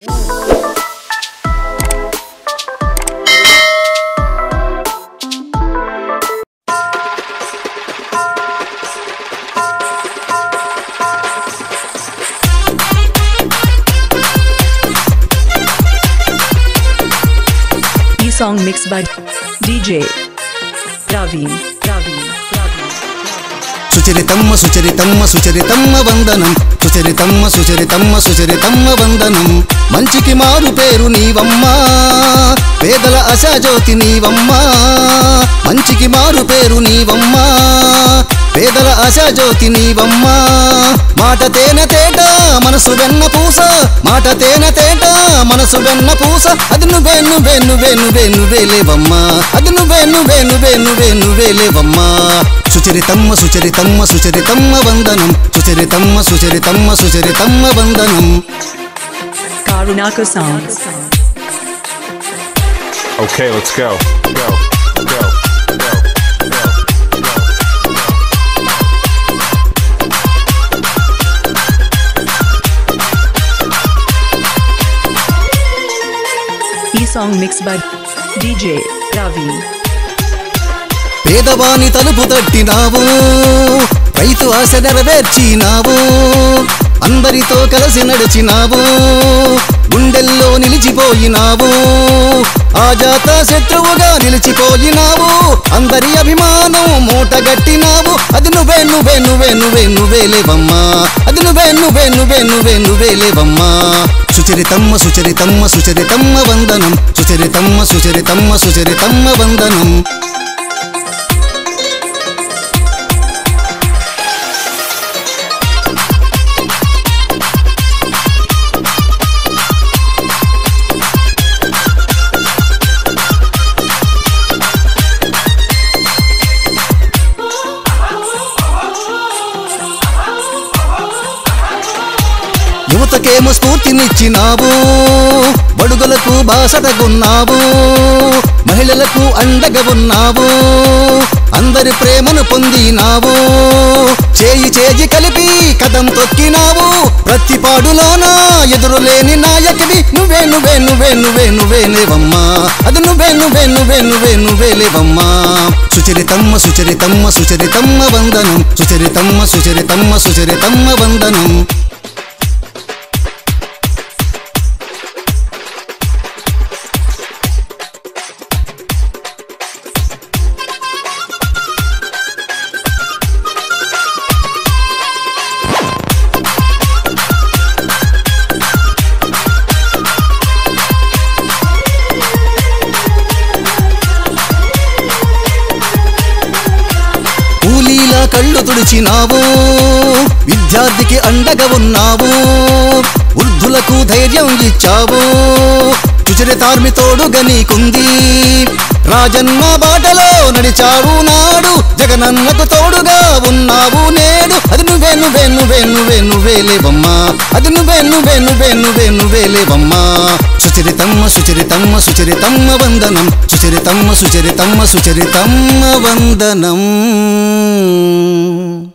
E song mixed by DJ Raveen. Raveen. Raveen. సుచరితమ్మ సుచరితమ్మ సుచరితమ్మ వందనం సుచరితమ్మ సుచరితమ్మ సుచరితమ్మ వందనం మంచికి మారు పేరు నీవమ్మా పేదల అశాజ్యోతి నీవమ్మా మంచికి మారు పేరు నీవమ్మా పేదల ఆశాజ్యోతి నీవమ్మా మాట తేన తేట మనసు వెన్న పూస మాట తేన తేట మనసు వెన్న పూస అది నువ్వే నువ్వే నువ్వే నువ్వే నువ్వే లేవమ్మా అది నువ్వే నువ్వే నువ్వే నువ్వే నువ్వే లేవమ్మా సుచరితమ్మ సుచరితమ్మ సుచరితమ్మ వందనం సుచరితమ్మ సుచరితమ్మ సుచరితమ్మ వందనం Karunaka Sounds. Okay, let's go. Go. Go. Go. E song mixed by DJ Raveen. పేదవాని తలుపు తట్టినావు రైతు ఆశ నెరవేర్చినావు అందరితో కలిసి నడిచినావు గుండెల్లో నిలిచిపోయినావు ఆజాత శత్రువుగా నిలిచిపోయినావు అందరి అభిమానం మూటగట్టినావు అది నువ్వే నువ్వే నువ్వే నువ్వే నువ్వే లేవమ్మా అది నువ్వే నువ్వే నువ్వే నువ్వే నువ్వే లేవమ్మా సుచరితమ్మ సుచరితమ్మ సుచరితమ్మ వందనం సుచరితమ్మ సుచరితమ్మ సుచరితమ్మ వందనం యువతకేమో స్ఫూర్తినిచ్చినావు బడుగులకు బాసటగున్నావు మహిళలకు అండగా ఉన్నావు అందరి ప్రేమను పొందినావు చేయి చేయి కలిపి కదం తొక్కినావు ప్రతి పాడులోన ఎదురులేని నాయకివి నువ్వే నువ్వే నువ్వే నువ్వే నువ్వే లేవమ్మా అది నువ్వే నువ్వే నువ్వే నువ్వే నువ్వే లేవమ్మా సుచరితమ్మ సుచరితమ్మ సుచరితమ్మ వందనం సుచరితమ్మ సుచరితమ్మ సుచరితమ్మ వందనం కూలీల కళ్ళు తుడిచినావు విద్యార్థికి అండగా ఉన్నావు వృద్ధులకు ధైర్యం ఇచ్చావు సుచరితార్మితోడుగా నీకుంది రాజన్న బాటలో నడిచావు నాడు జగనన్నకు తోడుగా ఉన్నావు నేడు అది నువ్వే నువ్వే నువ్వే నువ్వే నువ్వే లేవమ్మా అది నువ్వే నువ్వే నువ్వే నువ్వే నువ్వే లేవమ్మా సుచరితమ్మ సుచరితమ్మ సుచరితమ్మ వందనం సుచరితమ్మ సుచరితమ్మ సుచరితమ్మ వందనం